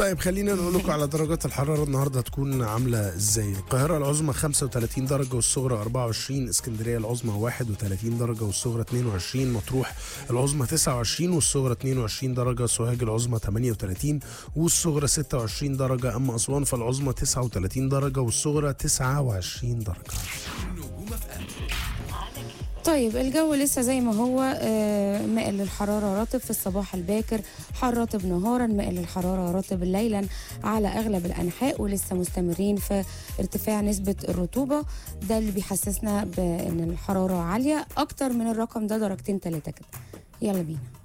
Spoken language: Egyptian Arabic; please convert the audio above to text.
طيب خلينا نقول لكم على درجات الحراره النهارده هتكون عامله ازاي القاهره العظمى 35 درجه والصغرى 24 اسكندريه العظمى 31 درجه والصغرى 22 مطروح العظمى 29 والصغرى 22 درجه سوهاج العظمى 38 والصغرى 26 درجه اما اسوان فالعظمى 39 درجه والصغرى 29 درجه طيب الجو لسه زي ما هو آه، مائل للحرارة رطب في الصباح الباكر حر رطب نهارا مائل للحرارة رطب ليلا على أغلب الأنحاء ولسه مستمرين في ارتفاع نسبة الرطوبة ده اللي بيحسسنا بأن الحرارة عالية أكتر من الرقم ده درجتين تلاتة كده يلا بينا